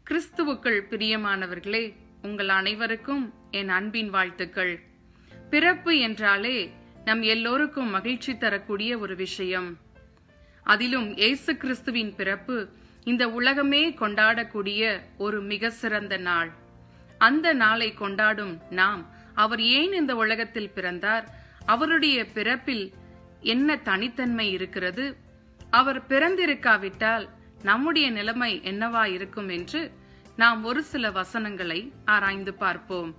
கிறிஸ்துவுக்குள் பிரியமானவர்களே உங்கள் அனைவருக்கும் என் அன்பின் வாழ்த்துக்கள் பிறப்பு என்றாலே நம் எல்லோருக்கும் மகிழ்ச்சி தரக்கூடிய ஒரு விஷயம் அதிலும் இயேசு கிறிஸ்துவின் பிறப்பு இந்த உலகமே கொண்டாடக்கூடிய ஒரு மிக சிறந்த நாள் அந்த நாளை கொண்டாடும் நாம் அவர் ஏன் இந்த உலகத்தில் பிறந்தார் அவருடைய பிறப்பில் என்ன தனித்தன்மை இருக்கிறது அவர் பிறந்திருக்காவிட்டால் நம்முடைய நிலைமை என்னவா இருக்கும் என்று நாம் ஒரு சில வசனங்களை ஆராய்ந்து பார்ப்போம்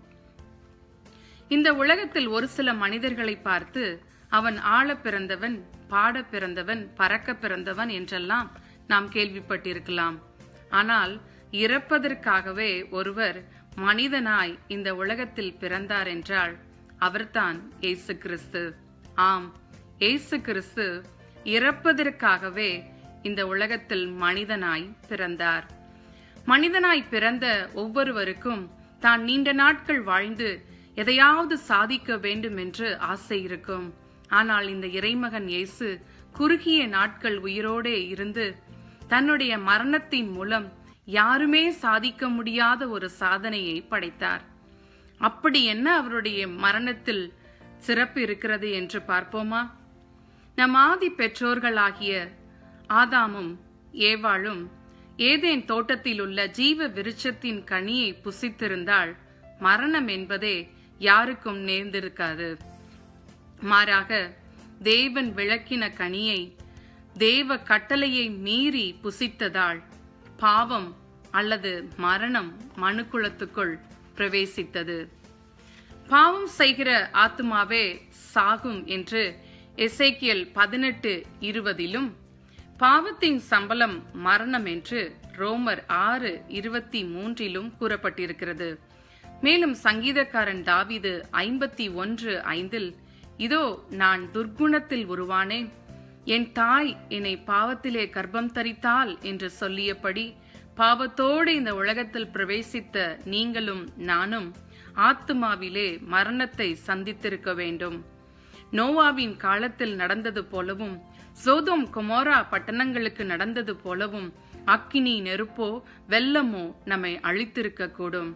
இந்த உலகத்தில் ஒரு சில மனிதர்களை பார்த்து அவன் ஆள பிறந்தவன் பாட பிறந்தவன் பறக்க பிறந்தவன் என்றெல்லாம் நாம் கேள்விப்பட்டிருக்கலாம் ஆனால் இறப்பதற்காகவே ஒருவர் மனிதனாய் இந்த உலகத்தில் பிறந்தார் என்றால் அவர்தான் இயேசு கிறிஸ்து ஆம் இயேசு கிறிஸ்து இறப்பதற்காகவே இந்த உலகத்தில் மனிதனாய் பிறந்தார் மனிதனாய் பிறந்த ஒவ்வொருவருக்கும் தான் நீண்ட நாட்கள் வாழ்ந்து எதையாவது சாதிக்க வேண்டும் என்று ஆசை இருக்கும் ஆனால் இந்த இறைமகன் இயேசு குறுகிய நாட்கள் உயிரோடே இருந்து தன்னுடைய மரணத்தின் மூலம் யாருமே சாதிக்க முடியாத ஒரு சாதனையை படைத்தார் அப்படி என்ன அவருடைய மரணத்தில் சிறப்பு இருக்கிறது என்று பார்ப்போமா நம் ஆதி பெற்றோர்களாகிய ஆதாமும் ஏவாளும் ஏதேன் தோட்டத்தில் உள்ள ஜீவ விருட்சத்தின் கனியை புசித்திருந்தால் மரணம் என்பதே யாருக்கும் நேர்ந்திருக்காது மாறாக தேவன் விளக்கின கனியை தேவ கட்டளையை மீறி புசித்ததால் பாவம் அல்லது மரணம் மனுக்குலத்துக்குள் பிரவேசித்தது பாவம் செய்கிற ஆத்மாவே சாகும் என்று எசேக்கியல் பதினெட்டு இருபதிலும் பாவத்தின் சம்பளம் மரணம் என்று ரோமர் ஆறு இருபத்தி மூன்றிலும் கூறப்பட்டிருக்கிறது மேலும் சங்கீதக்காரன் தாவிது ஐம்பத்தி ஒன்று ஐந்தில் இதோ நான் துர்க்குணத்தில் உருவானேன் என் தாய் என்னை பாவத்திலே கர்ப்பம் தரித்தாள் என்று சொல்லியபடி பாவத்தோடு இந்த உலகத்தில் பிரவேசித்த நீங்களும் நானும் ஆத்துமாவிலே மரணத்தை சந்தித்திருக்க வேண்டும் நோவாவின் காலத்தில் நடந்தது போலவும் சோதோம் கொமோரா பட்டணங்களுக்கு நடந்தது போலவும் அக்கினி நெருப்போ வெள்ளமோ நம்மை அழித்திருக்க கூடும்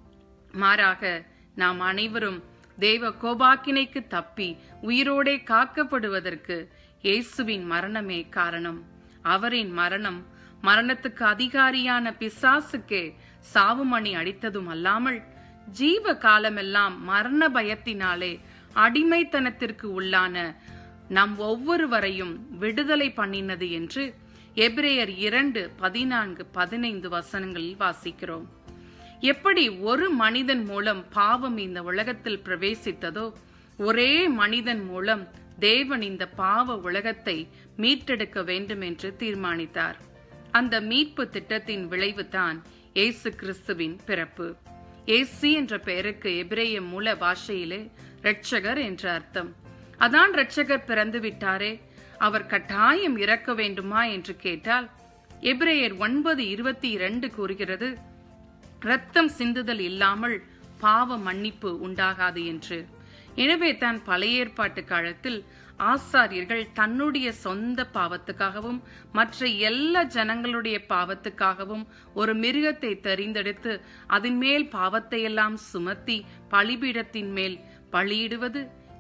மாறாக நாம் அனைவரும் தேவ கோபாக்கினைக்கு தப்பி உயிரோடே காக்கப்படுவதற்கு இயேசுவின் மரணமே காரணம் அவரின் மரணம் மரணத்துக்கு அதிகாரியான பிசாசுக்கே சாவுமணி அடித்ததும் அல்லாமல் ஜீவ காலமெல்லாம் மரண பயத்தினாலே அடிமைத்தனத்திற்கு உள்ளான நம் ஒவ்வொருவரையும் விடுதலை பண்ணினது என்று எபிரேயர் இரண்டு பதினான்கு பதினைந்து வசனங்களில் வாசிக்கிறோம் எப்படி ஒரு மனிதன் மூலம் பாவம் இந்த உலகத்தில் பிரவேசித்ததோ ஒரே மனிதன் மூலம் தேவன் இந்த பாவ உலகத்தை மீட்டெடுக்க வேண்டும் என்று தீர்மானித்தார் அந்த மீட்பு திட்டத்தின் விளைவுதான் இயேசு கிறிஸ்துவின் பிறப்பு ஏசி என்ற பெயருக்கு எபிரேய மூல பாஷையிலே இரட்சகர் என்ற அர்த்தம் அதான் இரட்சகர் பிறந்து விட்டாரே அவர் கட்டாயம் இறக்க வேண்டுமா என்று கேட்டால் எபிரேயர் ஒன்பது இருபத்தி இரண்டு கூறுகிறது ரத்தம் சிந்துதல் இல்லாமல் பாவ மன்னிப்பு உண்டாகாது என்று எனவே தான் பழைய ஏற்பாட்டு காலத்தில் ஆசாரியர்கள் தன்னுடைய சொந்த பாவத்துக்காகவும் மற்ற எல்லா ஜனங்களுடைய பாவத்துக்காகவும் ஒரு மிருகத்தை தெரிந்தெடுத்து அதன் மேல் பாவத்தை எல்லாம் சுமத்தி பலிபீடத்தின் மேல் பலியிடுவது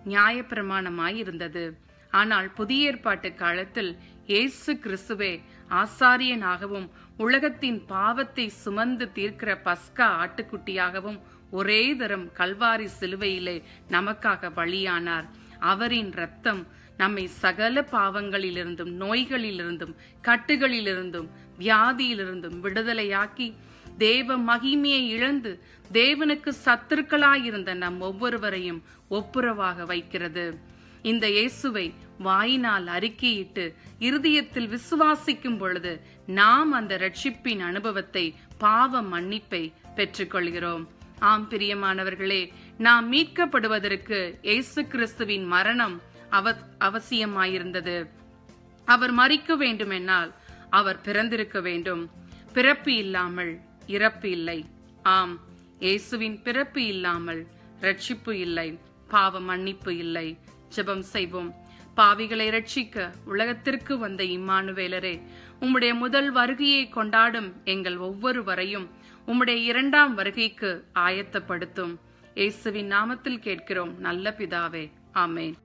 நியாயப்பிரமாணமாயிருந்தது ஆனால் புதிய ஏற்பாட்டு காலத்தில் இயேசு கிறிஸ்துவே ஆசாரியனாகவும் உலகத்தின் பாவத்தை சுமந்து தீர்க்கிற பஸ்கா ஆட்டுக்குட்டியாகவும் ஒரே தரம் கல்வாரி சிலுவையிலே நமக்காக பலியானார் அவரின் ரத்தம் நம்மை சகல பாவங்களிலிருந்தும் நோய்களிலிருந்தும் கட்டுகளிலிருந்தும் வியாதியிலிருந்தும் விடுதலையாக்கி தேவ மகிமையை இழந்து தேவனுக்கு சத்துருக்களாயிருந்த நம் ஒவ்வொருவரையும் ஒப்புரவாக வைக்கிறது இந்த இயேசுவை வாயினால் அறிக்கையிட்டு இருதயத்தில் விசுவாசிக்கும் பொழுது நாம் அந்த ரட்சிப்பின் அனுபவத்தை பாவ மன்னிப்பை பெற்றுக்கொள்கிறோம் ஆம் பிரியமானவர்களே நாம் மீட்கப்படுவதற்கு இயேசு கிறிஸ்துவின் மரணம் அவ அவசியமாயிருந்தது அவர் மறிக்க வேண்டுமென்றால் அவர் பிறந்திருக்க வேண்டும் பிறப்பு இல்லாமல் இறப்பு இல்லை ஆம் இயேசுவின் பிறப்பு இல்லாமல் ரட்சிப்பு இல்லை பாவ மன்னிப்பு இல்லை ஜெபம் செய்வோம் பாவிகளை ரட்சிக்க உலகத்திற்கு வந்த இம்மானுவேலரே உம்முடைய முதல் வருகையை கொண்டாடும் எங்கள் ஒவ்வொருவரையும் உம்முடைய இரண்டாம் வருகைக்கு ஆயத்தப்படுத்தும் இயேசுவின் நாமத்தில் கேட்கிறோம் நல்ல பிதாவே ஆமேன்